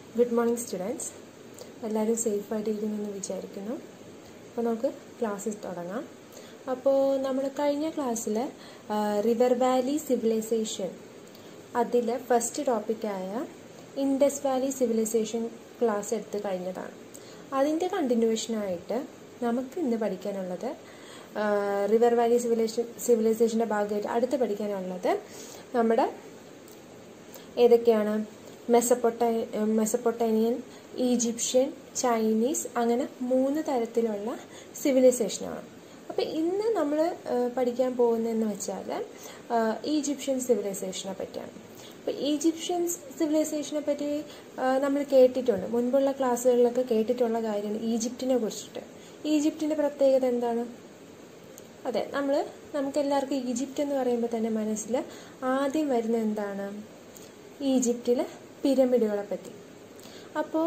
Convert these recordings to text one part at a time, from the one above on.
Good morning students എല്ലാവരും സേഫായിട്ടിരിക്കുന്നെന്ന് വിചാരിക്കുന്നു അപ്പോൾ നമുക്ക് ക്ലാസ്സിൽ തുടങ്ങാം അപ്പോൾ നമ്മൾ കഴിഞ്ഞ ക്ലാസ്സിൽ റിവർ വാലി സിവിലൈസേഷൻ അതിൽ ഫസ്റ്റ് ടോപ്പിക്കായ ഇൻഡസ് വാലി സിവിലൈസേഷൻ ക്ലാസ് എടുത്ത് കഴിഞ്ഞതാണ് അതിൻ്റെ കണ്ടിന്യൂഷനായിട്ട് നമുക്ക് ഇന്ന് പഠിക്കാനുള്ളത് റിവർ വാലി സിവിലൈസേഷൻ സിവിലൈസേഷൻ്റെ ഭാഗമായിട്ട് അടുത്ത് പഠിക്കാനുള്ളത് നമ്മുടെ ഏതൊക്കെയാണ് മെസപ്പൊട്ട മെസപ്പൊട്ടേനിയൻ ഈജിപ്ഷ്യൻ ചൈനീസ് അങ്ങനെ മൂന്ന് തരത്തിലുള്ള സിവിലൈസേഷനാണ് അപ്പോൾ ഇന്ന് നമ്മൾ പഠിക്കാൻ പോകുന്നതെന്ന് വെച്ചാൽ ഈജിപ്ഷ്യൻ സിവിലൈസേഷനെ പറ്റിയാണ് അപ്പോൾ ഈജിപ്ഷ്യൻ സിവിലൈസേഷനെ പറ്റി നമ്മൾ കേട്ടിട്ടുണ്ട് മുൻപുള്ള ക്ലാസ്സുകളിലൊക്കെ കേട്ടിട്ടുള്ള കാര്യമാണ് ഈജിപ്തിനെ കുറിച്ചിട്ട് ഈജിപ്തിൻ്റെ പ്രത്യേകത എന്താണ് അതെ നമ്മൾ നമുക്ക് എല്ലാവർക്കും ഈജിപ്റ്റ് എന്ന് പറയുമ്പോൾ തന്നെ മനസ്സിൽ ആദ്യം വരുന്ന എന്താണ് ഈജിപ്തിലെ പിരമിഡുകളെ പറ്റി അപ്പോൾ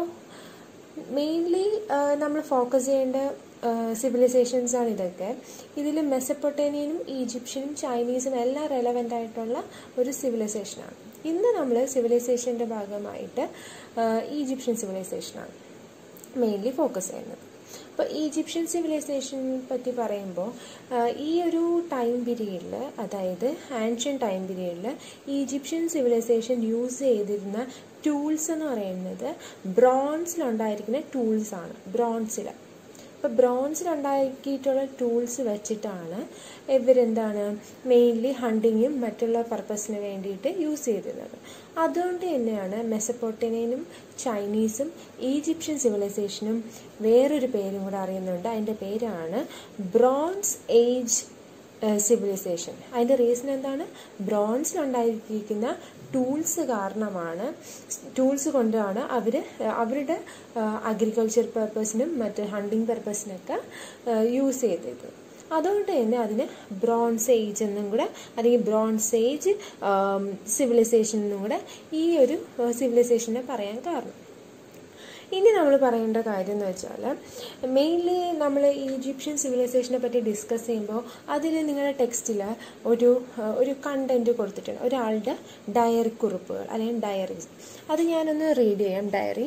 മെയിൻലി നമ്മൾ ഫോക്കസ് ചെയ്യേണ്ട സിവിലൈസേഷൻസ് ആണ് ഇതൊക്കെ ഇതിൽ മെസ്സപ്പൊട്ടേനിയനും ഈജിപ്ഷ്യനും ചൈനീസും എല്ലാം റെലവൻ്റ് ആയിട്ടുള്ള ഒരു സിവിലൈസേഷനാണ് ഇന്ന് നമ്മൾ സിവിലൈസേഷൻ്റെ ഭാഗമായിട്ട് ഈജിപ്ഷ്യൻ സിവിലൈസേഷനാണ് മെയിൻലി ഫോക്കസ് ചെയ്യുന്നത് അപ്പോൾ ഈജിപ്ഷ്യൻ സിവിലൈസേഷനെ പറ്റി പറയുമ്പോൾ ഈ ഒരു ടൈം പീരീഡിൽ അതായത് ആൻഷ്യൻ ടൈം പീരീഡിൽ ഈജിപ്ഷ്യൻ സിവിലൈസേഷൻ യൂസ് ചെയ്തിരുന്ന ടൂൾസ് എന്ന് പറയുന്നത് ബ്രോൺസിലുണ്ടായിരിക്കുന്ന ടൂൾസ് ആണ് ബ്രോൺസിൽ അപ്പോൾ ബ്രോൺസിലുണ്ടാക്കിയിട്ടുള്ള ടൂൾസ് വെച്ചിട്ടാണ് ഇവരെന്താണ് മെയിൻലി ഹണ്ടിങ്ങും മറ്റുള്ള പർപ്പസിന് വേണ്ടിയിട്ട് യൂസ് ചെയ്തിരുന്നത് അതുകൊണ്ട് തന്നെയാണ് മെസപ്പൊട്ടേനിയനും ചൈനീസും ഈജിപ്ഷ്യൻ സിവിലൈസേഷനും വേറൊരു പേരും കൂടെ അറിയുന്നുണ്ട് അതിൻ്റെ പേരാണ് ബ്രോൺസ് ഏജ് സിവിലൈസേഷൻ അതിൻ്റെ റീസൺ എന്താണ് ബ്രോൺസിലുണ്ടായിരിക്കുന്ന ടൂൾസ് കാരണമാണ് ടൂൾസ് കൊണ്ടാണ് അവർ അവരുടെ അഗ്രികൾച്ചർ പർപ്പസിനും മറ്റ് ഹണ്ടിങ് പർപ്പസിനൊക്കെ യൂസ് ചെയ്തത് അതുകൊണ്ട് തന്നെ അതിന് ബ്രോൺസ് ഏജ് എന്നും കൂടെ അല്ലെങ്കിൽ ബ്രോൺസ് ഏജ് സിവിലൈസേഷൻ എന്നും കൂടെ ഈ ഒരു സിവിലൈസേഷനെ പറയാൻ കാരണം ഇനി നമ്മൾ പറയേണ്ട കാര്യം എന്ന് വെച്ചാൽ മെയിൻലി നമ്മൾ ഈജിപ്ഷ്യൻ സിവിലൈസേഷനെ പറ്റി ഡിസ്കസ് ചെയ്യുമ്പോൾ അതിൽ നിങ്ങളുടെ ടെക്സ്റ്റിൽ ഒരു ഒരു കണ്ടന്റ് കൊടുത്തിട്ടുണ്ട് ഒരാളുടെ ഡയറി കുറിപ്പുകൾ അല്ലെങ്കിൽ ഡയറീസ് അത് ഞാനൊന്ന് റീഡ് ചെയ്യാം ഡയറി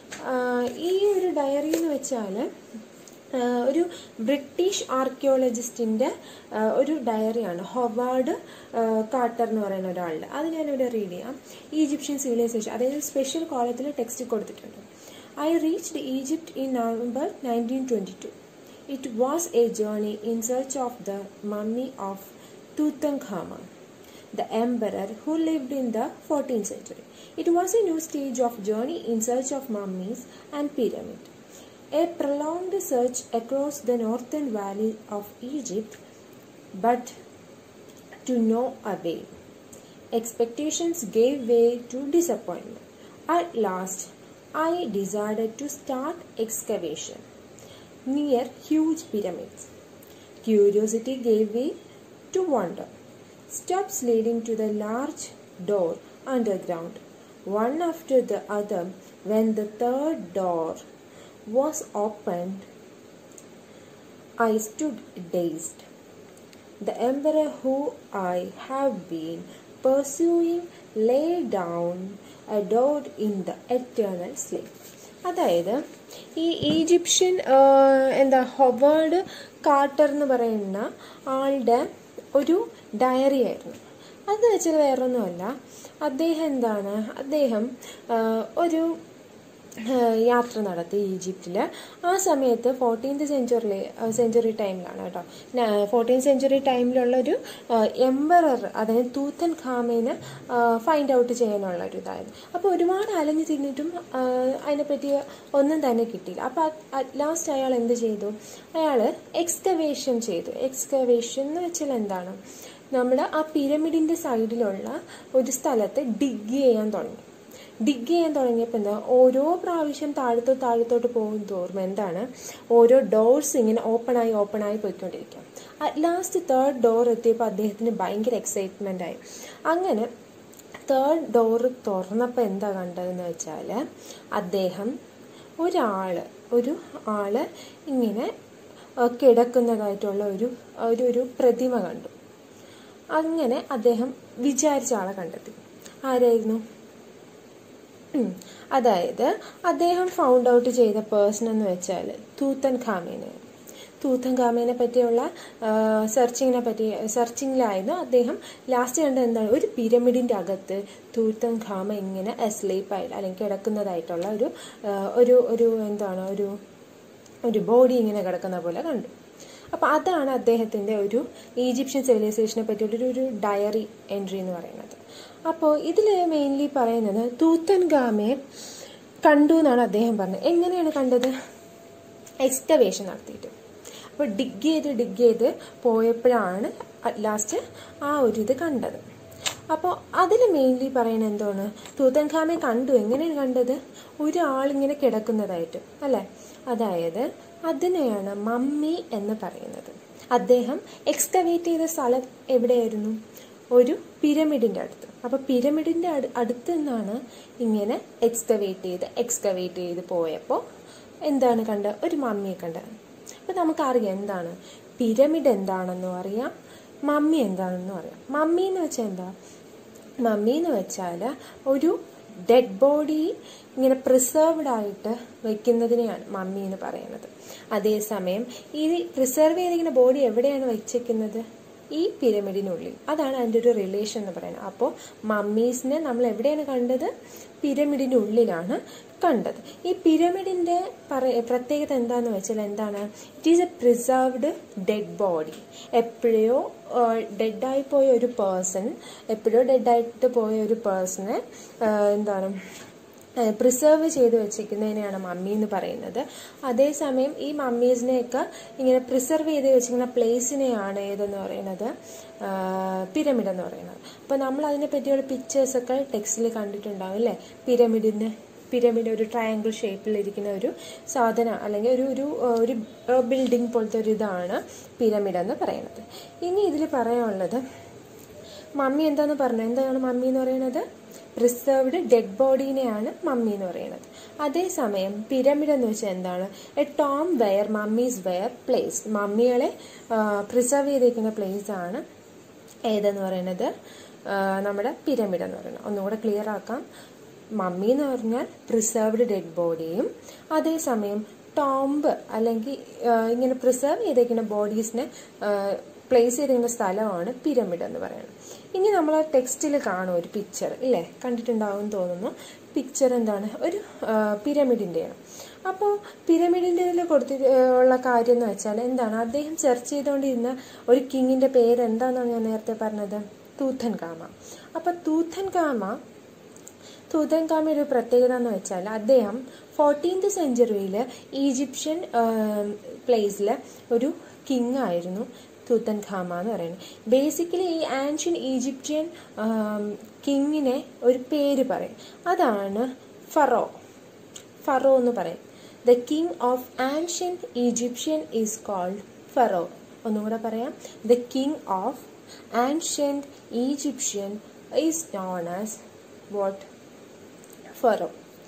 ഈ ഒരു ഡയറി എന്ന് വെച്ചാൽ ഒരു ബ്രിട്ടീഷ് ആർക്കിയോളജിസ്റ്റിൻ്റെ ഒരു ഡയറിയാണ് ഹൊവാർഡ് കാട്ടർ എന്ന് പറയുന്ന ഒരാളുടെ അത് ഞാനിവിടെ റീഡ് ചെയ്യാം ഈജിപ്ഷ്യൻ സിവിലൈസേഷൻ അതായത് സ്പെഷ്യൽ കോളത്തിൽ ടെക്സ്റ്റ് കൊടുത്തിട്ടുണ്ട് I reached Egypt in November 1922. It was a journey in search of the mummy of Tutankhamun, the emperor who lived in the 14th century. It was a new stage of journey in search of mummies and pyramid. A prolonged search across the northern valley of Egypt, but to no avail. Expectations gave way to disappointment. At last, I decided to start excavation near huge pyramids. Curiosity gave way to wonder. Steps leading to the large door underground, one after the other, when the third door was opened, I stood dazed. The emperor who I have been pursuing lay down adored in the eternal sleep. അതായത് ഈ Egyptian എന്താ ഹൊവേർഡ് കാട്ടർ എന്ന് പറയുന്ന ആളുടെ ഒരു diary ആയിരുന്നു അത് വെച്ചാൽ വേറൊന്നുമല്ല അദ്ദേഹം എന്താണ് അദ്ദേഹം ഒരു യാത്ര നടത്തി ഈജിപ്തിൽ ആ സമയത്ത് ഫോർട്ടീൻത് സെഞ്ചുറി സെഞ്ചുറി ടൈമിലാണ് കേട്ടോ ഫോർട്ടീൻ സെഞ്ചുറി ടൈമിലുള്ള ഒരു എംബറർ അതായത് തൂത്തൻ ഖാമേനെ ഫൈൻഡ് ഔട്ട് ചെയ്യാനുള്ള ഒരു ഇതായിരുന്നു അപ്പോൾ ഒരുപാട് അലഞ്ഞു തിന്നിട്ടും അതിനെപ്പറ്റി ഒന്നും തന്നെ കിട്ടിയില്ല അപ്പോൾ അറ്റ് ലാസ്റ്റ് അയാൾ എന്ത് ചെയ്തു അയാൾ എക്സ്കവേഷൻ ചെയ്തു എക്സ്കവേഷൻ എന്ന് വെച്ചാൽ എന്താണ് നമ്മൾ ആ പിരമിഡിൻ്റെ സൈഡിലുള്ള ഒരു സ്ഥലത്ത് ഡിഗ് ചെയ്യാൻ തുടങ്ങി ഡിഗ് ചെയ്യാൻ തുടങ്ങിയപ്പോൾ എന്താ ഓരോ പ്രാവശ്യം താഴത്തോട്ട് താഴത്തോട്ട് പോകും തോറും എന്താണ് ഓരോ ഡോർസ് ഇങ്ങനെ ഓപ്പണായി ഓപ്പണായി പോയിക്കൊണ്ടിരിക്കും ലാസ്റ്റ് തേർഡ് ഡോർ എത്തിയപ്പോൾ അദ്ദേഹത്തിന് ഭയങ്കര എക്സൈറ്റ്മെൻ്റ് ആയി അങ്ങനെ തേർഡ് ഡോർ തുറന്നപ്പോൾ എന്താ കണ്ടതെന്ന് വെച്ചാൽ അദ്ദേഹം ഒരാൾ ഒരു ആള് ഇങ്ങനെ കിടക്കുന്നതായിട്ടുള്ള ഒരു ഒരു ഒരു പ്രതിമ കണ്ടു അങ്ങനെ അദ്ദേഹം വിചാരിച്ച ആളെ കണ്ടെത്തി ആരായിരുന്നു ഉം. അതായത് അദ്ദേഹം ഫൗണ്ട് ഔട്ട് ചെയ്ത പേഴ്സൺ എന്ന് വെച്ചാൽ തൂത്തൻ ഖാമേനെ തൂത്തൻ ഖാമേനെ പറ്റിയുള്ള സെർച്ചിങ്ങിനെ പറ്റി സെർച്ചിങ്ങിലായിരുന്നു അദ്ദേഹം ലാസ്റ്റ് കണ്ടത് എന്താണ് ഒരു പിരമിഡിന്റെ അകത്ത് തൂത്തൻ ഖാമ ഇങ്ങനെ അസ്ലീപ്പ് ആയിട്ട് അല്ലെങ്കിൽ കിടക്കുന്നതായിട്ടുള്ള ഒരു ആ, ഒരു ഒരു എന്താണ് ഒരു ഒരു ബോഡി ഇങ്ങനെ കിടക്കുന്ന പോലെ കണ്ടു അപ്പോൾ അതാണ് അദ്ദേഹത്തിൻ്റെ ഒരു ഈജിപ്ഷ്യൻ സിവിലൈസേഷനെ പറ്റിയുള്ള ഒരു ഒരു ഡയറി എൻട്രി എന്ന് പറയുന്നത് അപ്പോൾ ഇതിൽ മെയിൻലി പറയുന്നത് തൂത്തൻ ഗാമയെ കണ്ടു എന്നാണ് അദ്ദേഹം പറഞ്ഞത് എങ്ങനെയാണ് കണ്ടത് എക്സ്കവേഷൻ നടത്തിയിട്ട് അപ്പോൾ ഡിഗ് ചെയ്ത് ഡിഗ് ചെയ്ത് പോയപ്പോഴാണ് ലാസ്റ്റ് ആ ഒരു ഇത് കണ്ടത് അപ്പോൾ അതിൽ മെയിൻലി പറയുന്നത് എന്താണ് തൂത്തൻഖാമെ കണ്ടു എങ്ങനെയാണ് കണ്ടത് ഒരാളിങ്ങനെ കിടക്കുന്നതായിട്ട് അല്ലേ അതായത് അതിനെയാണ് മമ്മി എന്ന് പറയുന്നത് അദ്ദേഹം എക്സ്കവേറ്റ് ചെയ്ത സ്ഥലം എവിടെയായിരുന്നു ഒരു പിരമിഡിന്റെ അടുത്ത് അപ്പൊ പിരമിഡിന്റെ അടു- അടുത്ത് നിന്നാണ് ഇങ്ങനെ എക്സ്കവേറ്റ് ചെയ്ത് എക്സ്കവേറ്റ് ചെയ്ത് പോയപ്പോൾ എന്താണ് കണ്ടത് ഒരു മമ്മിയെ കണ്ടത് അപ്പൊ നമുക്കറിയാം എന്താണ് പിരമിഡ് എന്താണെന്നും അറിയാം മമ്മി എന്താണെന്നും അറിയാം മമ്മി എന്ന് വെച്ചാൽ എന്താ മമ്മി എന്ന് വെച്ചാൽ ഒരു ഡെഡ് ബോഡി ഇങ്ങനെ പ്രിസർവ്ഡ് ആയിട്ട് വെക്കുന്നതിനെയാണ് മമ്മി എന്ന് പറയുന്നത് അതേസമയം ഈ പ്രിസർവ് ചെയ്തിരിക്കുന്ന ബോഡി എവിടെയാണ് വെച്ചേക്കുന്നത് ഈ പിരമിഡിനുള്ളിൽ അതാണ് അതിൻ്റെ ഒരു റിലേഷൻ എന്ന് പറയുന്നത് അപ്പോൾ മമ്മീസിനെ നമ്മൾ എവിടെയാണ് കണ്ടത് പിരമിഡിൻ്റെ ഉള്ളിലാണ് കണ്ടത് ഈ പിരമിഡിന്റെ പറ- പ്രത്യേകത എന്താന്ന് വെച്ചാൽ എന്താണ് it is a preserved dead body എപ്പോഴോ ഡെഡായി പോയ ഒരു പേഴ്സൺ എപ്പോഴോ ഡെഡായിട്ട് പോയ ഒരു പേഴ്സണെ എന്താണ് പ്രിസർവ് ചെയ്ത് വെച്ചിരിക്കുന്നതിനെയാണ് മമ്മി എന്ന് പറയുന്നത് അതേസമയം ഈ മമ്മീസിനെയൊക്കെ ഇങ്ങനെ പ്രിസർവ് ചെയ്ത് വെച്ചിരിക്കുന്ന പ്ലേസിനെയാണ് ഏതെന്ന് പറയുന്നത് പിരമിഡ് എന്ന് പറയുന്നത് അപ്പോൾ നമ്മൾ അതിനെ പറ്റിയുള്ള പിക്ചേഴ്സ് ഒക്കെ ടെക്സ്റ്റിൽ കണ്ടിട്ടുണ്ടാവും അല്ലേ പിരമിഡിന്റെ പിരമിഡ് ഒരു ട്രയാങ്കിൾ ഷേപ്പിലിരിക്കുന്ന ഒരു സാധനം അല്ലെങ്കിൽ ഒരു ഒരു ആ, ഒരു ബിൽഡിംഗ് പോലത്തെ ഒരു ഇതാണ് പിരമിഡ് എന്ന് പറയുന്നത് ഇനി ഇതിൽ പറയാനുള്ളത് മമ്മി എന്താന്ന് പറഞ്ഞു എന്താണ് മമ്മി എന്ന് പറയുന്നത് പ്രിസർവ്ഡ് ഡെഡ് ബോഡീനെയാണ് മമ്മി എന്ന് പറയുന്നത് അതേസമയം പിരമിഡ് എന്ന് വെച്ചാൽ എന്താണ് a tomb where mummies were place മമ്മികളെ പ്രിസർവ് ചെയ്തിരിക്കുന്ന പ്ലേസ് ആണ് ഏതെന്ന് പറയുന്നത് ആ, നമ്മുടെ പിരമിഡ് എന്ന് പറയുന്നത് ഒന്നുകൂടെ ക്ലിയർ ആക്കാം മമ്മി എന്ന് പറഞ്ഞാൽ പ്രിസർവ്ഡ് ഡെഡ് ബോഡിയും അതേസമയം ടോംബ് അല്ലെങ്കിൽ ആ, ഇങ്ങനെ പ്രിസർവ് ചെയ്തേക്കുന്ന ബോഡീസിനെ പ്ലേസ് ചെയ്തിരിക്കുന്ന സ്ഥലമാണ് പിരമിഡ് എന്ന് പറയുന്നത് ഇനി നമ്മൾ ടെക്സ്റ്റിൽ കാണും ഒരു പിക്ചർ ഇല്ലേ കണ്ടിട്ടുണ്ടാവും എന്ന് തോന്നുന്നു പിക്ചർ എന്താണ് ഒരു പിരമിഡിൻ്റെയാണ് അപ്പോൾ പിരമിഡിൻ്റെ ഇതിൽ കൊടുത്തി ഉള്ള കാര്യം എന്ന് വെച്ചാൽ എന്താണ് അദ്ദേഹം സെർച്ച് ചെയ്തുകൊണ്ടിരുന്ന ഒരു കിങ്ങിൻ്റെ പേര് എന്താണെന്നാണ് ഞാൻ നേരത്തെ പറഞ്ഞത് തൂത്തൻ കാമ അപ്പം തൂത്തൻ കാമ തൂതൻകാമയുടെ ഒരു പ്രത്യേകത എന്ന് വെച്ചാൽ അദ്ദേഹം ഫോർട്ടീൻത് സെഞ്ചുറിയിൽ ഈജിപ്ഷ്യൻ പ്ലേസിൽ ഒരു കിങ് ആയിരുന്നു തൂത്തൻ ഖാമ എന്ന് പറയുന്നത് ബേസിക്കലി ഈ ആൻഷ്യൻ ഈജിപ്ഷ്യൻ കിങ്ങിനെ ഒരു പേര് പറയും അതാണ് ഫറോ ഫറോ എന്ന് പറയും the king of ancient Egyptian is called pharaoh ഒന്നുകൂടെ പറയാം the king of ancient Egyptian is known as what pharaoh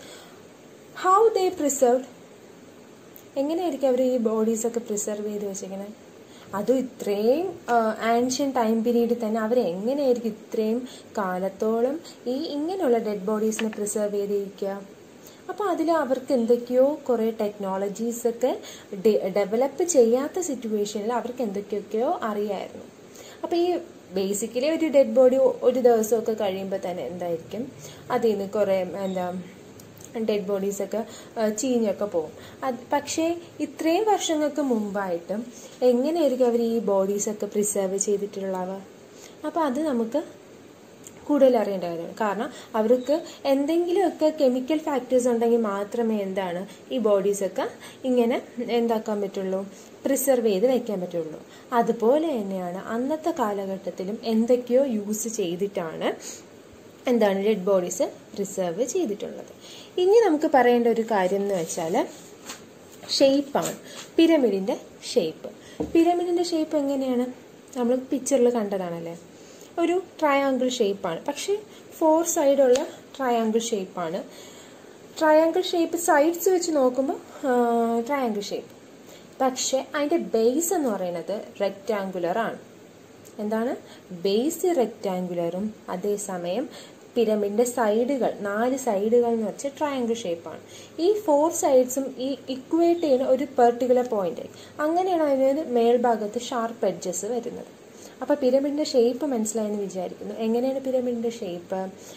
how they preserved എങ്ങനെയായിരിക്കും അവർ ഈ ബോഡീസ് ഒക്കെ പ്രിസർവ് ചെയ്ത് വെച്ചിരിക്കുന്നത് അതും ഇത്രയും ആൻഷ്യൻ ടൈം പീരീഡിൽ തന്നെ അവർ എങ്ങനെയായിരിക്കും ഇത്രയും കാലത്തോളം ഈ ഇങ്ങനെയുള്ള ഡെഡ് ബോഡീസിനെ പ്രിസർവ് ചെയ്തിരിക്കുക അപ്പോൾ അതിൽ അവർക്ക് എന്തൊക്കെയോ കുറേ ടെക്നോളജീസ് ഒക്കെ ഡെവലപ്പ് ചെയ്യാത്ത സിറ്റുവേഷനിൽ അവർക്ക് എന്തൊക്കെയൊക്കെയോ അറിയായിരുന്നു അപ്പോൾ ഈ ബേസിക്കലി ഒരു ഡെഡ് ബോഡി ഒരു ദിവസമൊക്കെ കഴിയുമ്പോൾ തന്നെ എന്തായിരിക്കും അതിൽ നിന്ന് കുറേ എന്താ ഡെഡ് ബോഡീസൊക്കെ ചീഞ്ഞൊക്കെ പോകും അത് പക്ഷേ ഇത്രയും വർഷങ്ങൾക്ക് മുമ്പായിട്ടും എങ്ങനെയായിരിക്കും അവർ ഈ ബോഡീസൊക്കെ പ്രിസർവ് ചെയ്തിട്ടുള്ളവ അപ്പോൾ അത് നമുക്ക് കൂടുതൽ അറിയേണ്ട കാര്യമാണ് കാരണം അവർക്ക് എന്തെങ്കിലുമൊക്കെ കെമിക്കൽ ഫാക്ടേഴ്സ് ഉണ്ടെങ്കിൽ മാത്രമേ എന്താണ് ഈ ബോഡീസൊക്കെ ഇങ്ങനെ എന്താക്കാൻ പറ്റുള്ളൂ പ്രിസർവ് ചെയ്ത് വെക്കാൻ പറ്റുള്ളൂ അതുപോലെ തന്നെയാണ് അന്നത്തെ കാലഘട്ടത്തിലും എന്തൊക്കെയോ യൂസ് ചെയ്തിട്ടാണ് എന്താണ് ഡെഡ് ബോഡീസ് പ്രിസർവ് ചെയ്തിട്ടുള്ളത് ഇനി നമുക്ക് പറയേണ്ട ഒരു കാര്യം എന്ന് വെച്ചാൽ ഷേപ്പാണ് പിരമിഡിൻ്റെ ഷേപ്പ് പിരമിഡിൻ്റെ ഷേപ്പ് എങ്ങനെയാണ് നമ്മൾ പിക്ചറിൽ കണ്ടതാണല്ലേ ഒരു ട്രയാങ്കിൾ ഷേപ്പാണ് പക്ഷേ ഫോർ സൈഡുള്ള ട്രയാങ്കിൾ ഷേപ്പാണ് ട്രയാങ്കിൾ ഷേപ്പ് സൈഡ്സ് വെച്ച് നോക്കുമ്പോൾ ട്രയാങ്കിൾ ഷേപ്പ് പക്ഷെ അതിൻ്റെ ബേസ് എന്ന് പറയുന്നത് റെക്റ്റാങ്കുലർ ആണ് എന്താണ് ബേസ് റെക്റ്റാങ്കുലറും അതേസമയം പിരമിഡിന്റെ സൈഡുകൾ നാല് സൈഡുകൾ എന്ന് വെച്ചാൽ ട്രയാങ്കിൾ ഷേപ്പാണ് ഈ ഫോർ സൈഡ്സും ഈ ഇക്വേറ്റ് ചെയ്യുന്ന ഒരു പെർട്ടിക്കുലർ പോയിന്റ് അങ്ങനെയാണ് അതിന് മേൽഭാഗത്ത് ഷാർപ്പ് എഡ്ജസ് വരുന്നത് അപ്പോൾ പിരമിഡിന്റെ ഷേപ്പ് മനസ്സിലായെന്ന് വിചാരിക്കുന്നു എങ്ങനെയാണ് പിരമിഡിന്റെ ഷേപ്പ്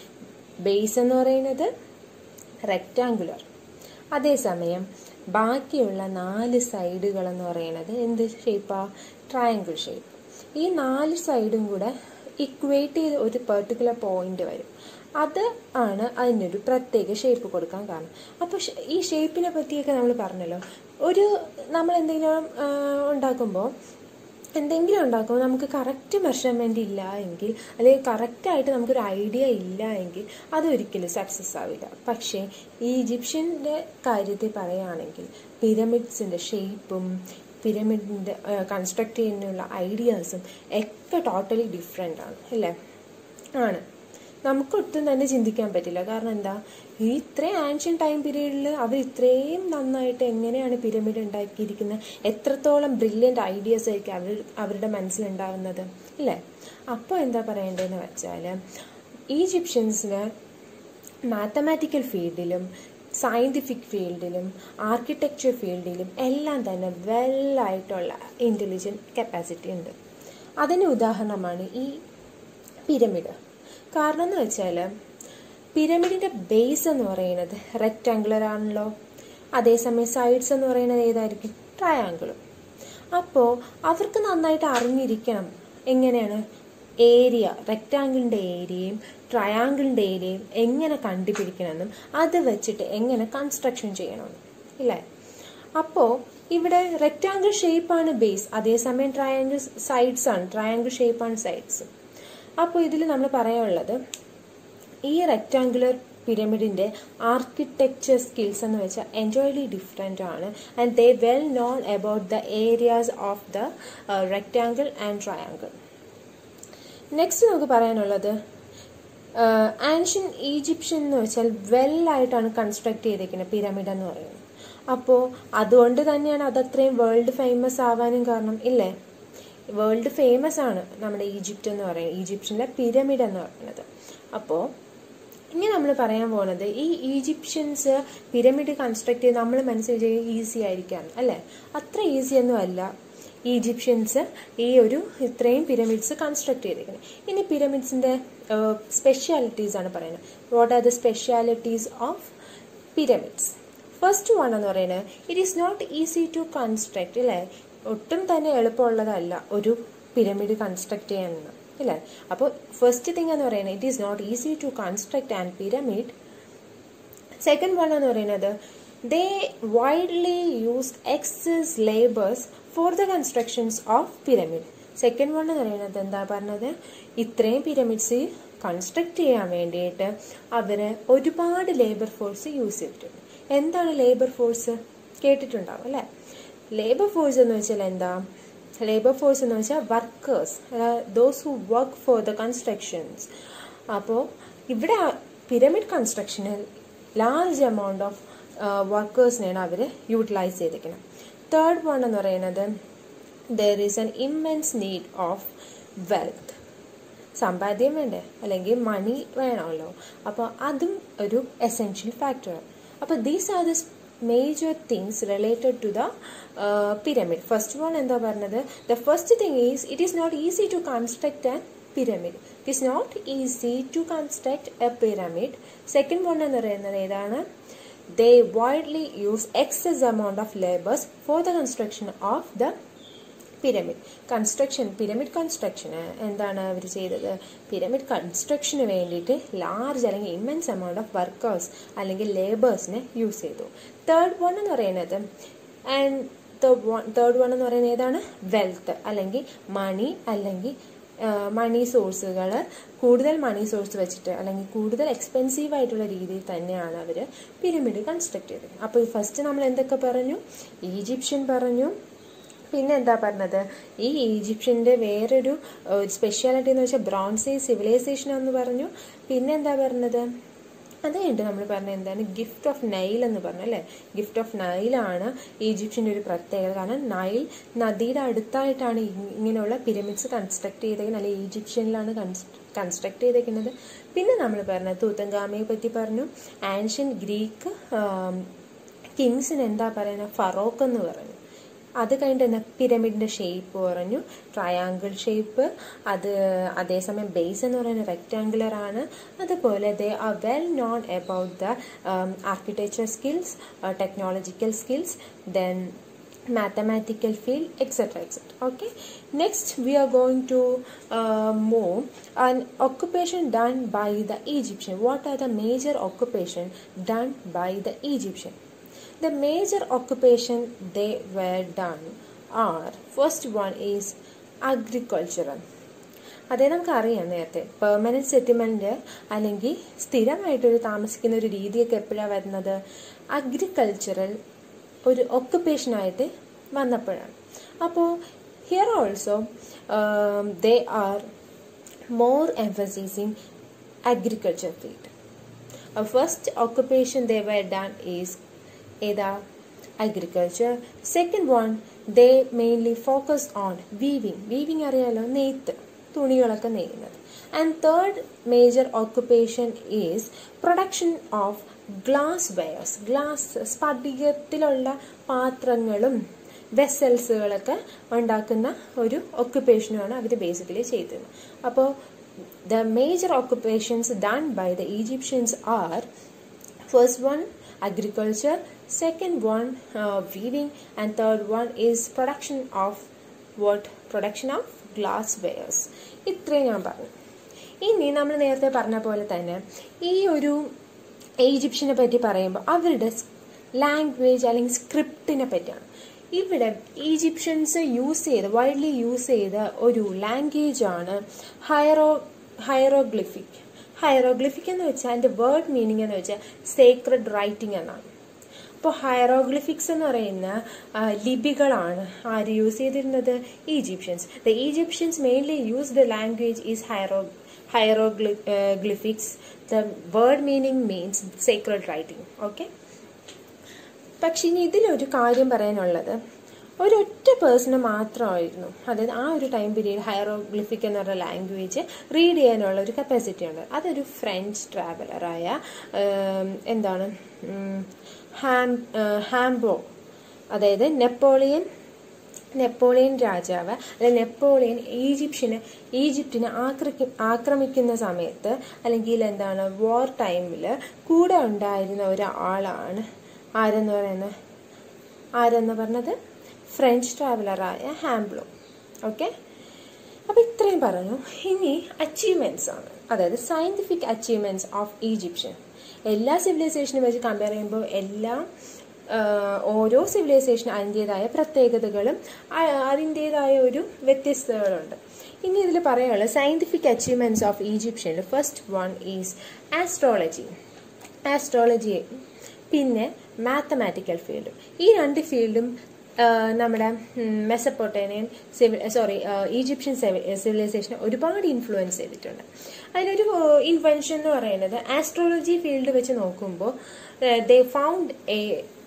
ബേസ് എന്ന് പറയുന്നത് റെക്റ്റാങ്കുലർ അതേസമയം ബാക്കിയുള്ള നാല് സൈഡുകൾ എന്ന് പറയുന്നത് എന്ത് ഷേപ്പാ ട്രയാങ്കിൾ ഷേപ്പ് ഈ നാല് സൈഡും കൂടെ ഇക്വേറ്റ് ചെയ്ത് ഒരു പെർട്ടിക്കുലർ പോയിന്റ് വരും അത് ആണ് അതിനൊരു പ്രത്യേക ഷേപ്പ് കൊടുക്കാൻ കാരണം അപ്പോൾ ഈ ഷേപ്പിനെ പറ്റിയൊക്കെ നമ്മൾ പറഞ്ഞല്ലോ ഒരു നമ്മൾ എന്തെങ്കിലും ഉണ്ടാക്കുമ്പോൾ എന്തെങ്കിലും ഉണ്ടാക്കുമ്പോൾ നമുക്ക് കറക്റ്റ് മെഷർമെൻ്റ് ഇല്ല എങ്കിൽ അല്ലെങ്കിൽ കറക്റ്റായിട്ട് നമുക്കൊരു ഐഡിയ ഇല്ല എങ്കിൽ അതൊരിക്കലും സക്സസ് ആവില്ല പക്ഷേ ഈ ഈജിപ്ഷ്യൻ്റെ കാര്യത്തിൽ പറയുകയാണെങ്കിൽ പിരമിഡ്സിൻ്റെ ഷേപ്പും പിരമിഡിൻ്റെ കൺസ്ട്രക്ട് ചെയ്യുന്നതിനുള്ള ഐഡിയാസും ഒക്കെ ടോട്ടലി ഡിഫറെൻ്റ് ആണ് അല്ലേ ആണ് നമുക്കൊട്ടും തന്നെ ചിന്തിക്കാൻ പറ്റില്ല കാരണം എന്താ ഈ ഇത്രയും ആൻഷ്യൻ ടൈം പീരീഡിൽ അവർ ഇത്രയും നന്നായിട്ട് എങ്ങനെയാണ് പിരമിഡ് ഉണ്ടാക്കിയിരിക്കുന്നത് എത്രത്തോളം ബ്രില്യൻ്റ് ഐഡിയാസ് ആയിരിക്കും അവർ അവരുടെ മനസ്സിലുണ്ടാവുന്നത് ഇല്ലേ അപ്പോൾ എന്താ പറയേണ്ടതെന്ന് വെച്ചാൽ ഈജിപ്ഷ്യൻസിന് മാത്തമാറ്റിക്കൽ ഫീൽഡിലും സയൻറ്റിഫിക് ഫീൽഡിലും ആർക്കിടെക്ചർ ഫീൽഡിലും എല്ലാം തന്നെ വെല്ലായിട്ടുള്ള ഇൻ്റലിജൻറ്റ് കപ്പാസിറ്റി ഉണ്ട് അതിന് ഉദാഹരണമാണ് ഈ പിരമിഡ് കാരണം എന്ന് വെച്ചാൽ പിരമിഡിൻ്റെ ബേസ് എന്ന് പറയുന്നത് റെക്റ്റാങ്കുലർ ആണല്ലോ അതേസമയം സൈഡ്സ് എന്ന് പറയുന്നത് ഏതായിരിക്കും ട്രയാങ്കിളും അപ്പോൾ അവർക്ക് നന്നായിട്ട് അറിഞ്ഞിരിക്കണം എങ്ങനെയാണ് ഏരിയ റെക്റ്റാങ്കിളിൻ്റെ ഏരിയയും ട്രയാങ്കിളിൻ്റെ ഏരിയയും എങ്ങനെ കണ്ടുപിടിക്കണമെന്നും അത് വെച്ചിട്ട് എങ്ങനെ കൺസ്ട്രക്ഷൻ ചെയ്യണമെന്നും ഇല്ലേ അപ്പോൾ ഇവിടെ റെക്റ്റാങ്കിൾ ഷേപ്പാണ് ബേസ് അതേസമയം ട്രയാങ്കിൾ സൈഡ്സ് ആണ് ട്രയാങ്കിൾ ഷേപ്പാണ് സൈഡ്സ് അപ്പോൾ ഇതിൽ നമ്മൾ പറയാനുള്ളത് ഈ റെക്റ്റാങ്കുലർ പിരമിഡിന്റെ ആർക്കിടെക്ചർ സ്കിൽസ് എന്ന് വെച്ചാൽ എൻജോയ്ലി ഡിഫറെൻ്റ് ആണ് and they well known about the areas of the rectangle and triangle next നമുക്ക് പറയാനുള്ളത് ആൻഷ്യൻ ഈജിപ്ഷ്യൻ എന്ന് വെച്ചാൽ വെല്ലായിട്ടാണ് കൺസ്ട്രക്ട് ചെയ്തിരിക്കുന്നത് പിരമിഡ് എന്ന് പറയുന്നത് അപ്പോൾ അതുകൊണ്ട് തന്നെയാണ് അതത്രയും വേൾഡ് ഫേമസ് ആവാനും കാരണം ഇല്ലേ വേൾഡ് ഫേമസ് ആണ് നമ്മുടെ ഈജിപ്റ്റ് എന്ന് പറയുന്നത് ഈജിപ്ഷ്യനിലെ പിരമിഡ് എന്ന് പറയുന്നത് അപ്പോൾ ഇനി നമ്മൾ പറയാൻ പോകുന്നത് ഈ ഈജിപ്ഷ്യൻസ് പിരമിഡ് കൺസ്ട്രക്ട് ചെയ്ത് നമ്മൾ മനസ്സിൽ വിചാരിക്കും ഈസി ആയിരിക്കാം അല്ലേ അത്ര ഈസി ഒന്നും അല്ല ഈജിപ്ഷ്യൻസ് ഈ ഒരു ഇത്രയും പിരമിഡ്സ് കൺസ്ട്രക്ട് ചെയ്തിരിക്കുന്നത് ഇനി പിരമിഡ്സിന്റെ സ്പെഷ്യാലിറ്റീസ് ആണ് പറയുന്നത് what are the specialities of pyramids first one എന്ന് പറയുന്നത് it is not easy to construct അല്ലേ ഒട്ടും തന്നെ എളുപ്പമുള്ളതല്ല ഒരു പിരമിഡ് കൺസ്ട്രക്ട് ചെയ്യാനെന്ന് ഇല്ലേ അപ്പോൾ ഫസ്റ്റ് തിങ് എന്ന് പറയുന്നത് it is not easy to construct and pyramid second one എന്ന് പറയുന്നത് they widely use excess labours for the constructions of pyramid second one എന്ന് പറയുന്നത് എന്താ പറഞ്ഞത് ഇത്രയും പിരമിഡ്സ് കൺസ്ട്രക്ട് ചെയ്യാൻ വേണ്ടിയിട്ട് അവർ ഒരുപാട് ലേബർ ഫോഴ്സ് യൂസ് ചെയ്തിട്ടുണ്ട് എന്താണ് ലേബർ ഫോഴ്സ് കേട്ടിട്ടുണ്ടാവും അല്ലേ ലേബർ ഫോഴ്സ് എന്ന് വെച്ചാൽ എന്താ ലേബർ ഫോഴ്സ് എന്ന് വെച്ചാൽ workers those who work for the constructions അപ്പോൾ ഇവിടെ പിരമിഡ് കൺസ്ട്രക്ഷനിൽ ലാർജ് എമൗണ്ട് ഓഫ് വർക്കേഴ്സിനെയാണ് അവർ യൂട്ടിലൈസ് ചെയ്തിരിക്കുന്നത് തേർഡ് വൺ എന്ന് പറയുന്നത് there is an immense need of wealth സമ്പാദ്യം വേണ്ടേ അല്ലെങ്കിൽ മണി വേണമല്ലോ അപ്പോൾ അതും ഒരു എസെൻഷ്യൽ ഫാക്ടറാണ് അപ്പോൾ these are the major things related to the pyramid first one എന്താ പറഞ്ഞത് the first thing is it is not easy to construct an pyramid it is not easy to construct a pyramid second one എന്ന് പറയുന്നത് ഏതാണ് they widely use excess amount of labours for the construction of the pyramid construction pyramid കൺസ്ട്രക്ഷന് എന്താണ് അവർ ചെയ്തത് pyramid കൺസ്ട്രക്ഷന് വേണ്ടിയിട്ട് large അല്ലെങ്കിൽ immense amount of workers അല്ലെങ്കിൽ ലേബേഴ്സിനെ യൂസ് ചെയ്തു തേർഡ് വൺ എന്ന് പറയുന്നത് ആൻഡ് തേർഡ് വൺ എന്ന് പറയുന്നത് ഏതാണ് വെൽത്ത് അല്ലെങ്കിൽ മണി അല്ലെങ്കിൽ മണി സോഴ്സുകൾ കൂടുതൽ മണി സോഴ്സ് വെച്ചിട്ട് അല്ലെങ്കിൽ കൂടുതൽ എക്സ്പെൻസീവ് ആയിട്ടുള്ള രീതിയിൽ തന്നെയാണ് അവർ പിരമിഡ് കൺസ്ട്രക്ട് ചെയ്തത് അപ്പോൾ ഫസ്റ്റ് നമ്മൾ എന്തൊക്കെ പറഞ്ഞു ഈജിപ്ഷ്യൻ പറഞ്ഞു പിന്നെ എന്താ പറഞ്ഞത് ഈ ഈജിപ്ഷ്യൻ്റെ വേറൊരു സ്പെഷ്യാലിറ്റി എന്ന് വെച്ചാൽ ബ്രോൺസേജ് സിവിലൈസേഷൻ എന്ന് പറഞ്ഞു പിന്നെ എന്താ പറഞ്ഞത് അത് കഴിഞ്ഞിട്ട് നമ്മൾ പറഞ്ഞ എന്താണ് ഗിഫ്റ്റ് ഓഫ് നൈൽ എന്ന് പറഞ്ഞു അല്ലേ ഗിഫ്റ്റ് ഓഫ് നൈലാണ് ഈജിപ്ഷ്യൻ്റെ ഒരു പ്രത്യേകത കാരണം നൈൽ നദിയുടെ അടുത്തായിട്ടാണ് ഇ- ഇങ്ങനെയുള്ള പിരമിഡ്സ് കൺസ്ട്രക്ട് ചെയ്തേക്കുന്നത് അല്ലെങ്കിൽ ഈജിപ്ഷ്യനിലാണ് കൺസ്ട്രക്ട് ചെയ്തേക്കുന്നത് പിന്നെ നമ്മൾ പറഞ്ഞ തൂത്തങ്കാമയെ പറ്റി പറഞ്ഞു ആൻഷ്യൻ ഗ്രീക്ക് കിങ്സിന് എന്താ പറയുന്നത് ഫറോക്ക് എന്ന് പറഞ്ഞു അത് കഴിഞ്ഞിട്ട് എന്താ പിരമിഡിന്റെ ഷേപ്പ് പറഞ്ഞു ട്രയാങ്കിൾ ഷേപ്പ് അത് അതേസമയം ബേസ് എന്ന് പറയുന്നത് റെക്റ്റാങ്കുലർ ആണ് അതുപോലെ they are well known about the architecture skills technological skills then mathematical field etc etc okay next we are going to uh, move an occupation done by the egyptian what are the major occupation done by the egyptian the major occupation they were done are first one is agricultural അതേ നമുക്കറിയാം നേരത്തെ permanent settlement അല്ലെങ്കിൽ സ്ഥിരമായിട്ടൊരു താമസിക്കുന്ന ഒരു രീതിയൊക്കെ എപ്പോഴാണ് വരുന്നത് agricultural ഒരു ഒക്കുപ്പേഷനായിട്ട് വന്നപ്പോഴാണ് അപ്പോൾ here also they are more emphasising agriculture field first occupation they were done is ഏതാ agriculture second one they mainly focused on weaving weaving അറിയാലോ നെയ്ത്ത് തുണികളൊക്കെ നെയ്യുന്നത് and third major occupation is production of glass wares glass സ്ഫടികത്തിലുള്ള പാത്രങ്ങളും വെസൽസുകളൊക്കെ ഉണ്ടാക്കുന്ന ഒരു ഒക്കുപ്പേഷനുമാണ് അവർ ബേസിക്കലി ചെയ്തത് അപ്പോൾ the major occupations done by the Egyptians are First one, agriculture. Second one, uh, weaving. And third one is production of what? Production of glasswares. ഇത്രയും ഞാൻ പറഞ്ഞു ഇനി നമ്മൾ നേരത്തെ പറഞ്ഞ പോലെ തന്നെ ഈ ഒരു ഈജിപ്ഷ്യനെ പറ്റി പറയുമ്പോൾ അവരുടെ ലാംഗ്വേജ് അല്ലെങ്കിൽ സ്ക്രിപ്റ്റിനെ പറ്റിയാണ് ഇവിടെ ഈജിപ്ഷ്യൻസ് യൂസ് ചെയ്ത വൈഡ്ലി യൂസ് ചെയ്ത ഒരു ലാംഗ്വേജ് ആണ് ഹൈറോ ഹൈറോഗ്ലിഫിക് ഹൈറോഗ്ലിഫിക് എന്ന് വെച്ചാൽ അതിന്റെ വേർഡ് മീനിങ് എന്ന് വെച്ചാൽ സേക്രഡ് റൈറ്റിംഗ് എന്നാണ് അപ്പോൾ ഹൈറോഗ്ലിഫിക്സ് എന്ന് പറയുന്ന ആ, ലിപികളാണ് ആര് യൂസ് ചെയ്തിരുന്നത് Egyptians the Egyptians mainly use the language is hiero hieroglyphics the word meaning means sacred writing okay പക്ഷെ ഇനി ഇതിലൊരു കാര്യം പറയാനുള്ളത് ഒരൊറ്റ പേഴ്സണ് മാത്രമായിരുന്നു അതായത് ആ ഒരു ടൈം പീരീഡ് ഹൈറോഗ്ലിഫിക് എന്ന് പറഞ്ഞ ലാംഗ്വേജ് റീഡ് ചെയ്യാനുള്ള ഒരു കപ്പാസിറ്റി ഉണ്ട് അതൊരു ഫ്രഞ്ച് ട്രാവലറായ എന്താണ് ഉം, ഹാം ഏഹ്, ഹാംബോ അതായത് നെപ്പോളിയൻ നെപ്പോളിയൻ രാജാവ് അല്ലെ നെപ്പോളിയൻ ഈജിപ്ഷ്യന് ഈജിപ്തിനെ ആക്രമി ആക്രമിക്കുന്ന സമയത്ത് അല്ലെങ്കിൽ എന്താണ് വാർ ടൈമിൽ കൂടെ ഉണ്ടായിരുന്ന ഒരാളാണ് ആരെന്ന് പറയുന്നത് ആരെന്ന് പറഞ്ഞത് ഫ്രഞ്ച് ട്രാവലറായ ഹാംബ്ലോ ഓക്കെ അപ്പൊ ഇത്രയും പറഞ്ഞു ഇനി അച്ചീവ്മെന്റ്സ് ആണ് അതായത് സയന്റിഫിക് അച്ചീവ്മെന്റ്സ് ഓഫ് ഈജിപ്ഷ്യൻ എല്ലാ സിവിലൈസേഷനും വെച്ച് കമ്പയർ ചെയ്യുമ്പോൾ എല്ലാം ആഹ്, ഓരോ സിവിലൈസേഷനും അതിൻ്റെതായ പ്രത്യേകതകളും ആ- അതിൻ്റെതായ ഒരു വ്യത്യസ്തതകളുണ്ട് ഇനി ഇതിൽ പറയാനുള്ളത് scientific achievements of Egyptian first one is astrology astrology പിന്നെ മാത്തമാറ്റിക്കൽ ഫീൽഡും ഈ രണ്ട് ഫീൽഡും നമ്മുടെ മെസപ്പോട്ടേനിയൻ സിവിൽ സോറി ഈജിപ്ഷ്യൻ സിവിലൈസേഷനെ ഒരുപാട് ഇൻഫ്ലുവൻസ് ചെയ്തിട്ടുണ്ട് അതിലൊരു ഇൻവെൻഷൻ എന്ന് പറയുന്നത് ആസ്ട്രോളജി ഫീൽഡ് വെച്ച് നോക്കുമ്പോൾ they found a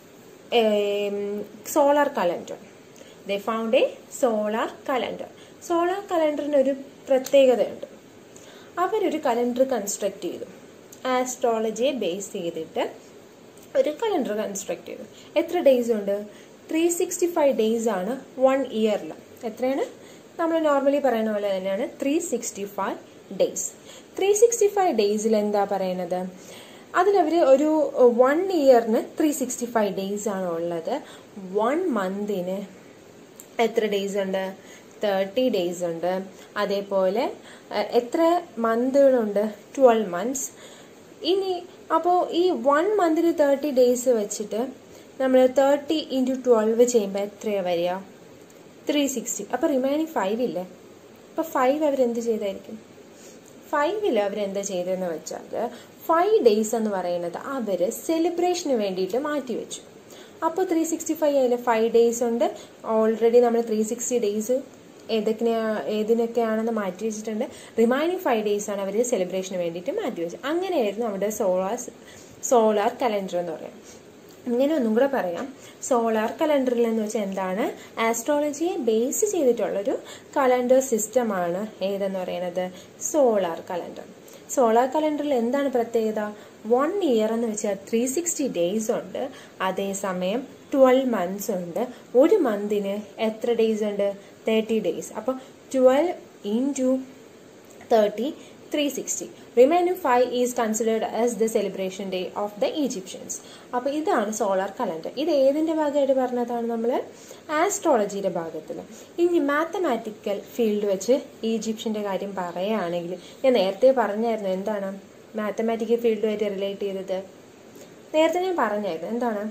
solar calendar they found a solar calendar solar കലണ്ടറിന് ഒരു പ്രത്യേകതയുണ്ട് അവരൊരു കലണ്ടർ കൺസ്ട്രക്ട് ചെയ്തു ആസ്ട്രോളജിയെ ബേസ് ചെയ്തിട്ട് ഒരു കലണ്ടർ കൺസ്ട്രക്ട് ചെയ്തു എത്ര ഡേയ്സ് ഉണ്ട് ത്രീ സിക്സ്റ്റി ഫൈവ് ഡേയ്സ് ആണ് വൺ ഇയറിൽ എത്രയാണ് നമ്മൾ നോർമലി പറയുന്ന പോലെ തന്നെയാണ് three sixty five days three sixty five ഡേയ്സിൽ എന്താ പറയുന്നത് അതിലവർ ഒരു വൺ ഇയറിന് ത്രീ സിക്സ്റ്റി ഫൈവ് ഡേയ്സ് ആണ് ഉള്ളത് വൺ മന്തിന് എത്ര ഡേയ്സ് ഉണ്ട് തേർട്ടി ഡേയ്സ് ഉണ്ട് അതേപോലെ അഹ്, എത്ര മന്തുകളുണ്ട് ട്വൽവ് മന്ത്സ് ഇനി അപ്പോൾ ഈ വൺ മന്തിന് തേർട്ടി ഡേയ്സ് വെച്ചിട്ട് നമ്മൾ തേർട്ടി ഇൻറ്റു ട്വൽവ് ചെയ്യുമ്പോൾ എത്രയാണ് വരിക ത്രീ സിക്സ്റ്റി അപ്പോൾ റിമൈനിങ് ഫൈവ് ഇല്ലേ അപ്പോൾ ഫൈവ് അവരെന്ത് ചെയ്തായിരിക്കും ഫൈവിൽ അവരെന്താ ചെയ്തതെന്ന് വെച്ചാൽ ഫൈവ് ഡേയ്സ് എന്ന് പറയുന്നത് അവർ സെലിബ്രേഷന് വേണ്ടിയിട്ട് മാറ്റിവെച്ചു അപ്പോൾ ത്രീ സിക്സ്റ്റി ഫൈവ് അതിൽ ഫൈവ് ഡേയ്സ് ഉണ്ട് ഓൾറെഡി നമ്മൾ ത്രീ സിക്സ്റ്റി ഡേയ്സ് ഏതൊക്കെയാ ഏതിനൊക്കെയാണെന്ന് മാറ്റി വെച്ചിട്ടുണ്ട് റിമൈനിങ് ഫൈവ് ഡേയ്സ് ആണ് അവർ സെലിബ്രേഷന് വേണ്ടിയിട്ട് മാറ്റി വെച്ചത് അങ്ങനെയായിരുന്നു നമ്മുടെ സോളാർ സോളാർ കലണ്ടർ എന്ന് പറയുന്നത് ഇങ്ങനെ ഒന്നും കൂടെ പറയാം സോളാർ കലണ്ടറിൽ എന്ന് വെച്ചാൽ എന്താണ് ആസ്ട്രോളജിയെ ബേസ് ചെയ്തിട്ടുള്ളൊരു കലണ്ടർ സിസ്റ്റമാണ് ഏതെന്ന് പറയുന്നത് സോളാർ കലണ്ടർ സോളാർ കലണ്ടറിൽ എന്താണ് പ്രത്യേകത വൺ ഇയർ എന്ന് വെച്ചാൽ ത്രീ സിക്സ്റ്റി ഡേയ്സ് ഉണ്ട് അതേസമയം ട്വൽവ് മന്ത്സ് ഉണ്ട് ഒരു മന്തിന് എത്ര ഡേയ്സ് ഉണ്ട് തേർട്ടി ഡേയ്സ് അപ്പോൾ twelve into thirty three sixty remaining five is considered as the celebration day of the Egyptians അപ്പോൾ ഇതാണ് സോളാർ കലണ്ടർ ഇത് ഏതിൻ്റെ ഭാഗമായിട്ട് പറഞ്ഞതാണ് നമ്മൾ ആസ്ട്രോളജിയുടെ ഭാഗത്തിൽ ഇനി മാത്തമാറ്റിക്കൽ ഫീൽഡ് വെച്ച് ഈജിപ്ഷ്യൻ്റെ കാര്യം പറയുകയാണെങ്കിൽ ഞാൻ നേരത്തെ പറഞ്ഞായിരുന്നു എന്താണ് മാത്തമാറ്റിക്കൽ ഫീൽഡുമായിട്ട് റിലേറ്റ് ചെയ്തത് നേരത്തെ ഞാൻ പറഞ്ഞായിരുന്നു എന്താണ്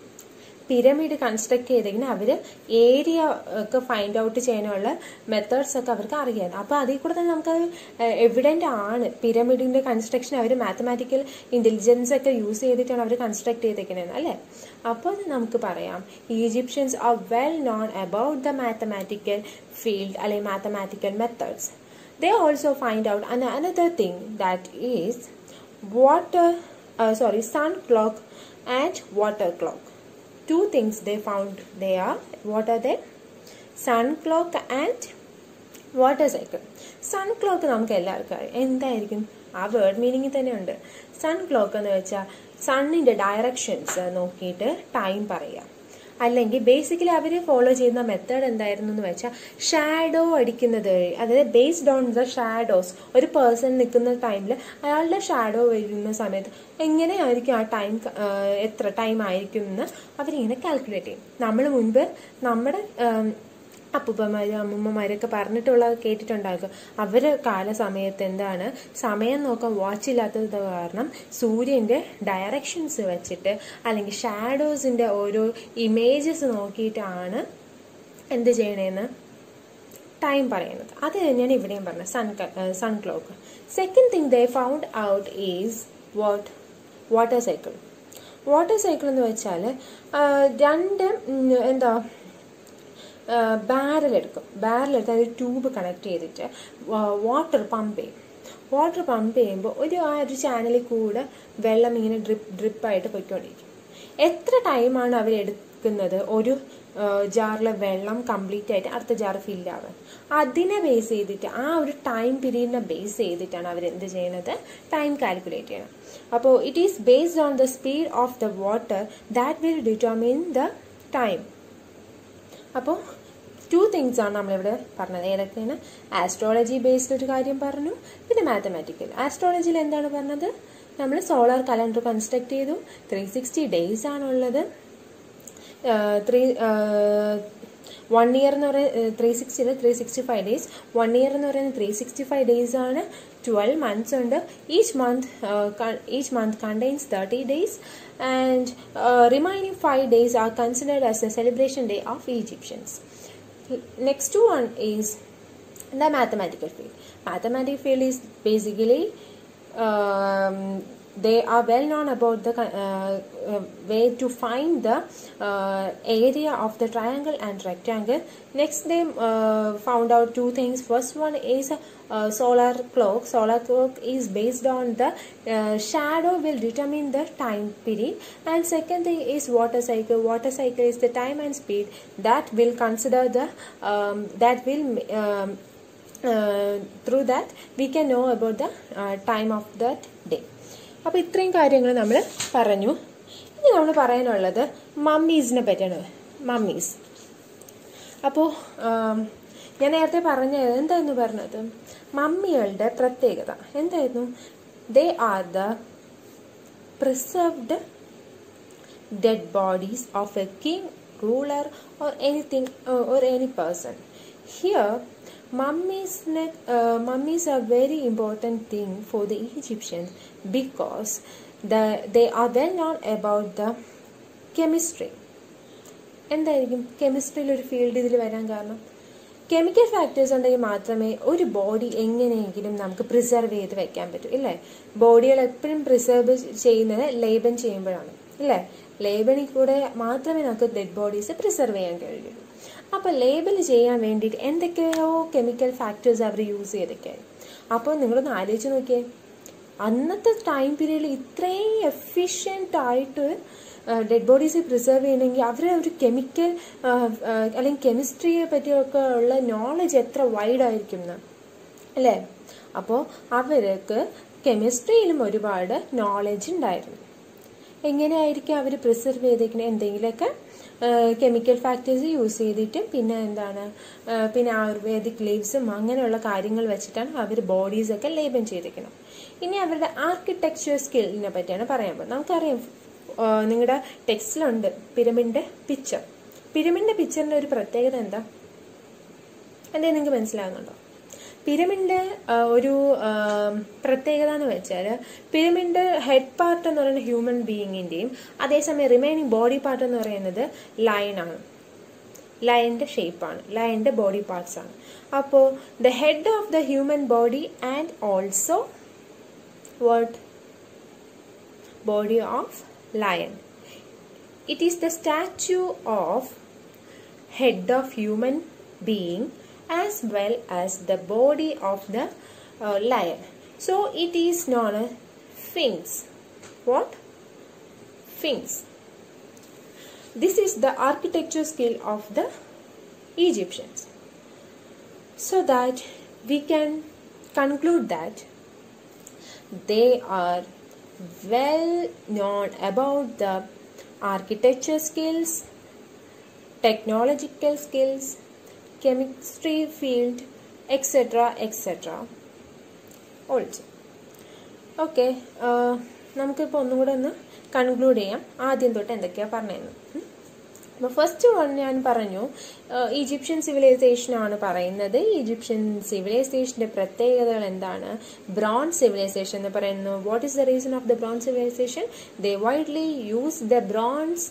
പിരമിഡ് കൺസ്ട്രക്ട് ചെയ്തെങ്കിൽ അവർ ഏരിയ ഒക്കെ ഫൈൻഡ് ഔട്ട് ചെയ്യാനുള്ള മെത്തേഡ്സ് ഒക്കെ അവർക്ക് അറിയാം അപ്പോൾ അതിൽ കൂടെ തന്നെ നമുക്കത് എവിഡൻ്റ് ആണ് പിരമിഡിൻ്റെ കൺസ്ട്രക്ഷൻ അവർ മാത്തമാറ്റിക്കൽ ഇൻ്റലിജൻസ് ഒക്കെ യൂസ് ചെയ്തിട്ടാണ് അവർ കൺസ്ട്രക്ട് ചെയ്തേക്കുന്നത് അല്ലേ അപ്പോൾ നമുക്ക് പറയാം Egyptians are well known about the mathematical field അല്ലെങ്കിൽ mathematical methods they also find out another thing that is water sorry sun clock and water clock two things they found they are what are they sun clock and water cycle sun clock നമുക്ക് എല്ലാവർക്കും അറിയാം എന്തായിരിക്കും ആ word മീനിങ്ങിൽ തന്നെ ഉണ്ട് sun clock എന്ന് വെച്ചാൽ സണ്ണിന്റെ directions നോക്കിയിട്ട് ടൈം പറയാം അല്ലെങ്കിൽ ബേസിക്കലി അവർ ഫോളോ ചെയ്യുന്ന മെത്തേഡ് എന്തായിരുന്നു എന്ന് വെച്ചാൽ ഷാഡോ അടിക്കുന്നത് വഴി അതായത് ബേസ്ഡ് ഓൺ ദ ഷാഡോസ് ഒരു പേഴ്സൺ നിൽക്കുന്ന ടൈമിൽ അയാളുടെ ഷാഡോ വരുന്ന സമയത്ത് എങ്ങനെയായിരിക്കും ആ ടൈം എത്ര ടൈം ആയിരിക്കും എന്ന് അവരിങ്ങനെ കാൽക്കുലേറ്റ് ചെയ്യും നമ്മൾ മുൻപ് നമ്മുടെ അപ്പൂപ്പന്മാരും അമ്മൂമ്മമാരൊക്കെ പറഞ്ഞിട്ടുള്ളത് കേട്ടിട്ടുണ്ടാകും അവർ കാലസമയത്ത് എന്താണ് സമയം നോക്കാൻ വാച്ചില്ലാത്തത് കാരണം സൂര്യൻ്റെ ഡയറക്ഷൻസ് വെച്ചിട്ട് അല്ലെങ്കിൽ ഷാഡോസിൻ്റെ ഓരോ ഇമേജസ് നോക്കിയിട്ടാണ് എന്ത് ചെയ്യണേന്ന് ടൈം പറയുന്നത് അത് തന്നെയാണ് ഇവിടെയും പറഞ്ഞത് sun sun clock second thing they found out is what water cycle water cycle എന്ന് വെച്ചാൽ രണ്ട് എന്താ ബാരൽ എടുക്കും ബാരൽ എടുത്ത് അതിൽ ട്യൂബ് കണക്ട് ചെയ്തിട്ട് വാട്ടർ പമ്പ് ചെയ്യും വാട്ടർ പമ്പ് ചെയ്യുമ്പോൾ ഒരു ആ ഒരു ചാനലിൽ കൂടെ വെള്ളം ഇങ്ങനെ ഡ്രിപ്പ് ഡ്രിപ്പായിട്ട് പൊയ്ക്കൊണ്ടിരിക്കും എത്ര ടൈമാണ് അവർ എടുക്കുന്നത് ഒരു ജാറിലെ വെള്ളം കംപ്ലീറ്റ് ആയിട്ട് അടുത്ത ജാർ ഫില്ലാവാൻ അതിനെ ബേസ് ചെയ്തിട്ട് ആ ഒരു ടൈം പീരീഡിനെ ബേസ് ചെയ്തിട്ടാണ് അവർ എന്ത് ചെയ്യുന്നത് ടൈം കാൽക്കുലേറ്റ് ചെയ്യണം അപ്പോൾ it is based on the speed of the water that will determine the time അപ്പോൾ ടു തിങ്സ് ആണ് നമ്മളിവിടെ പറഞ്ഞത് ഏതൊക്കെയാണ് ആസ്ട്രോളജി ബേസ്ഡ് ഒരു കാര്യം പറഞ്ഞു പിന്നെ മാത്തമാറ്റിക്കൽ ആസ്ട്രോളജിയിൽ എന്താണ് പറഞ്ഞത് നമ്മൾ സോളാർ കലണ്ടർ കൺസ്ട്രക്ട് ചെയ്തു ത്രീ സിക്സ്റ്റി ഡേയ്സ് ആണുള്ളത് ത്രീ വൺ ഇയർ എന്ന് പറയുന്നത് ത്രീ സിക്സ്റ്റിയിൽ three sixty five days one year എന്ന് പറയുന്നത് ത്രീ സിക്സ്റ്റി ഫൈവ് ഡേയ്സ് ആണ് ട്വൽവ് മന്ത്സ് ഉണ്ട് each month each month contains thirty days and remaining five days are considered as a celebration day of Egyptians next one is the mathematical field mathematical field is basically um, they are well known about the uh, uh, way to find the uh, area of the triangle and rectangle next they found out two things first one is solar clock solar clock is based on the shadow will determine the time period and second thing is water cycle water cycle is the time and speed that will consider the um, that will um, through that we can know about the time of that day അപ്പോൾ ഇത്രയും കാര്യങ്ങൾ നമ്മൾ പറഞ്ഞു ഇനി നമ്മൾ പറയാനുള്ളത് മമ്മീസിനെ പറ്റിയാണ് mummies അപ്പോൾ ഞാൻ നേരത്തെ പറഞ്ഞത് എന്തായിരുന്നു പറഞ്ഞത് മമ്മികളുടെ പ്രത്യേകത എന്തായിരുന്നു they are the preserved dead bodies of a king ruler or anything or any person here mummies uh, mummies are very important thing for the Egyptians because the, they are well known about the chemistry എന്തായിരിക്കും കെമിസ്ട്രിയിൽ ഒരു field ഇതിൽ വരാൻ കാരണം chemical factors ഉണ്ടെങ്കിൽ മാത്രമേ ഒരു body എങ്ങനെയെങ്കിലും നമുക്ക് പ്രിസർവ് ചെയ്ത് വെക്കാൻ പറ്റൂ ഇല്ലേ ബോഡികൾ എപ്പോഴും പ്രിസർവ് ചെയ്യുന്നത് ലേബൻ ചെയ്യുമ്പോഴാണ് ഇല്ലേ ലേബണിൽ കൂടെ മാത്രമേ നമുക്ക് ഡെഡ് ബോഡീസ് പ്രിസർവ് ചെയ്യാൻ കഴിയുള്ളൂ അപ്പോൾ ലേബൽ ചെയ്യാൻ വേണ്ടിയിട്ട് എന്തൊക്കെയോ കെമിക്കൽ ഫാക്ടേഴ്സ് അവർ യൂസ് ചെയ്തൊക്കെയായി അപ്പോൾ നിങ്ങളൊന്ന് ആലോചിച്ച് നോക്കിയേ അന്നത്തെ ടൈം പീരീഡിൽ ഇത്രയും എഫിഷ്യൻ്റ് ആയിട്ട് ഡെഡ് ബോഡീസ് പ്രിസർവ് ചെയ്യണമെങ്കിൽ അവർ ഒരു കെമിക്കൽ അല്ലെങ്കിൽ കെമിസ്ട്രിയെ പറ്റിയൊക്കെ ഉള്ള നോളജ് എത്ര വൈഡ് ആയിരിക്കും എന്ന് അല്ലേ അപ്പോൾ അവർക്ക് കെമിസ്ട്രിയിലും ഒരുപാട് നോളജ് ഉണ്ടായിരുന്നു എങ്ങനെയായിരിക്കും അവർ പ്രിസർവ് ചെയ്തേക്കുന്നത് എന്തെങ്കിലുമൊക്കെ കെമിക്കൽ ഫാക്ടേഴ്സ് യൂസ് ചെയ്തിട്ടും പിന്നെ എന്താണ് പിന്നെ ആയുർവേദിക് ലീവ്സും അങ്ങനെയുള്ള കാര്യങ്ങൾ വെച്ചിട്ടാണ് അവർ ബോഡീസൊക്കെ ലേബൻ ചെയ്തിരിക്കുന്നത് ഇനി അവരുടെ ആർക്കിടെക്ചർ സ്കില്ലിനെ പറ്റിയാണ് പറയാൻ പോകുന്നത് നമുക്കറിയാം നിങ്ങളുടെ ടെക്സ്റ്റിലുണ്ട് പിരമിഡിന്റെ പിക്ചർ പിരമിഡിന്റെ പിക്ചറിന്റെ ഒരു പ്രത്യേകത എന്താ എന്തേ നിങ്ങൾക്ക് മനസ്സിലാകുന്നുണ്ടോ പിരമിഡിന്റെ ഒരു പ്രത്യേകത എന്ന് വെച്ചാൽ പിരമിഡിന്റെ ഹെഡ് പാർട്ട് എന്ന് പറയുന്നത് ഹ്യൂമൻ ബീയിങ്ങിന്റെയും അതേസമയം റിമൈനിങ് ബോഡി പാർട്ട് എന്ന് പറയുന്നത് ലയൺ ആണ് ലയന്റെ ഷേപ്പാണ് ലയന്റെ ബോഡി പാർട്സ് ആണ് അപ്പോൾ the head of the human body and also what body of lion it is the statue of head of human being as well as the body of the uh, lion so it is known as sphinx what sphinx this is the architecture skill of the egyptians so that we can conclude that they are well known about the architecture skills, technological skills, chemistry field, etc. etc. also. Okay നമുക്കിപ്പോൾ ഒന്നും കൂടെ ഒന്ന് conclude ചെയ്യാം ആദ്യം തൊട്ട് എന്തൊക്കെയാണ് പറഞ്ഞതെന്ന് അപ്പോൾ ഫസ്റ്റ് വൺ ഞാൻ പറഞ്ഞു ഈജിപ്ഷ്യൻ സിവിലൈസേഷൻ ആണ് പറയുന്നത് ഈജിപ്ഷ്യൻ സിവിലൈസേഷന്റെ പ്രത്യേകതകൾ എന്താണ് ബ്രോൺസ് സിവിലൈസേഷൻ എന്ന് പറയുന്നു what is the reason of the bronze civilisation they widely use the bronze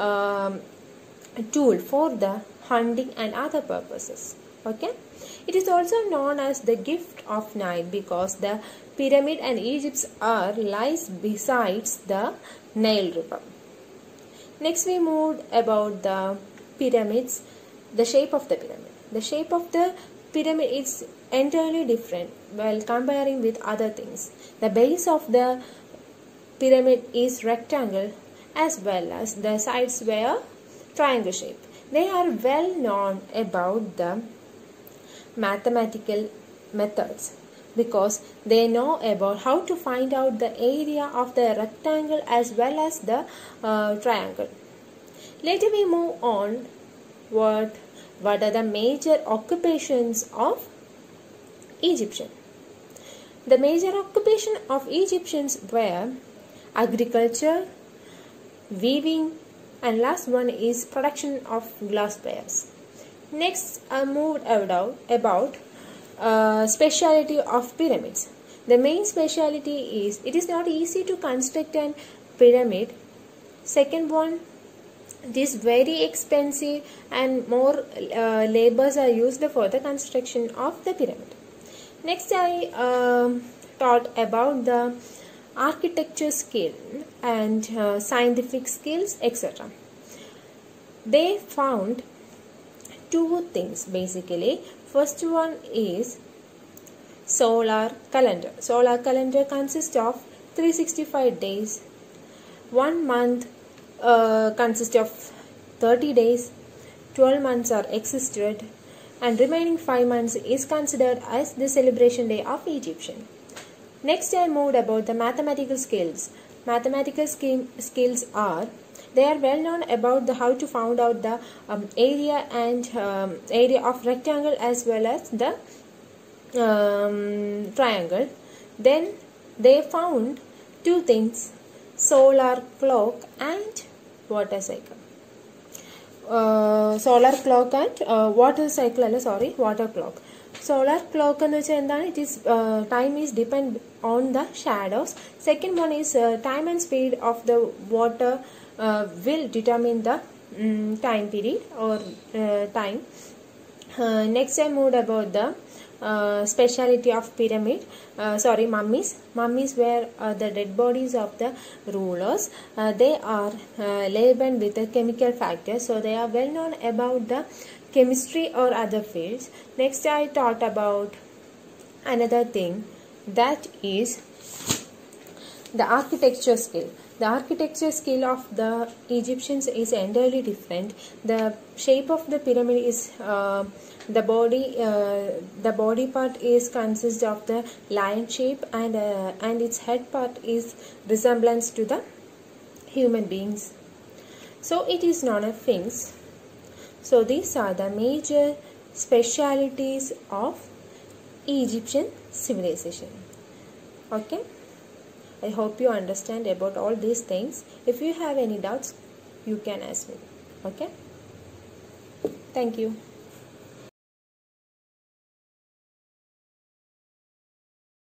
tool for the hunting and other purposes okay it is also known as the gift of nile because the pyramid and egypt are lies besides the nile river Next, we moved about the pyramids, the shape of the pyramid. The shape of the pyramid is entirely different while comparing with other things. The base of the pyramid is rectangle as well as the sides were triangle shape. They are well known about the mathematical methods because they know about how to find out the area of the rectangle as well as the uh, triangle. Later we move on what what are the major occupations of Egyptian. The major occupation of Egyptians were agriculture, weaving and last one is production of glass wares. Next I moved about, about uh, speciality of pyramids. The main speciality is it is not easy to construct an pyramid. Second one, it is very expensive and more uh, labors are used for the construction of the pyramid. Next, I um, taught about the architecture skill and uh, scientific skills, etc. They found two things basically. First one is solar calendar. Solar calendar consists of 365 days. One month uh, consists of 30 days. 12 months are existed and remaining 5 months is considered as the celebration day of Egyptian. Next I moved about the mathematical skills. Mathematical ski- skills are they are well known about the how to find out the um, area and um, area of rectangle as well as the um, triangle then they found two things solar clock and water cycle uh, solar clock and uh, water cycle അല്ല sorry water clock solar clock എന്ന് വെച്ചാൽ എന്താണ് it is time is depend on the shadows second one is time and speed of the water will determine the time period or uh, time. Uh, next I moved about the uh, speciality of pyramid uh, sorry mummies mummies were uh, the dead bodies of the rulers uh, they are uh, labeled with a chemical factor so they are well known about the chemistry or other fields. Next, I taught about another thing that is the architecture skill the architecture skill of the egyptians is entirely different the shape of the pyramid is uh, the body uh, the body part is consists of the lion shape and uh, and its head part is resemblance to the human beings so it is known as sphinx so these are the major specialities of egyptian civilization okay I hope you understand about all these things. If you have any doubts, you can ask me. Okay? Thank you.